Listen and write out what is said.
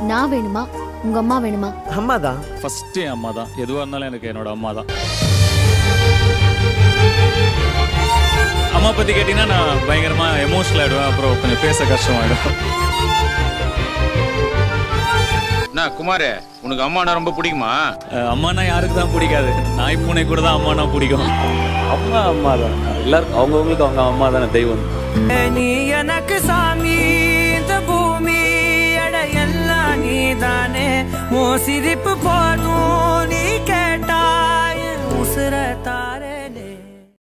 நான் வேணுமா உங்க அம்மா வேணுமா அம்மா தான் ஃபர்ஸ்ட் என் அம்மா தான் எதுவாக இருந்தாலும் எனக்கு என்னோட அம்மா தான் அம்மா பற்றி கேட்டிங்கன்னா நான் பயங்கரமாக எமோஷனல் ஆகிடுவேன் அப்புறம் கொஞ்சம் பேச கஷ்டமாயிடும் என்ன குமார் உனக்கு அம்மானா ரொம்ப பிடிக்குமா அஹ் அம்மானா யாருக்கு தான் பிடிக்காது நாய் பூனை கூட தான் அம்மானா பிடிக்கும் அம்மா அம்மா தான் எல்லாருக்கும் அவங்கவுங்களுக்கு அவங்க அம்மா தானே தெய்வம் நீ எனக்கு சாமி இந்த பூமி எடை எல்லாம் நீதானே ஓ சிரிப்பு போதும்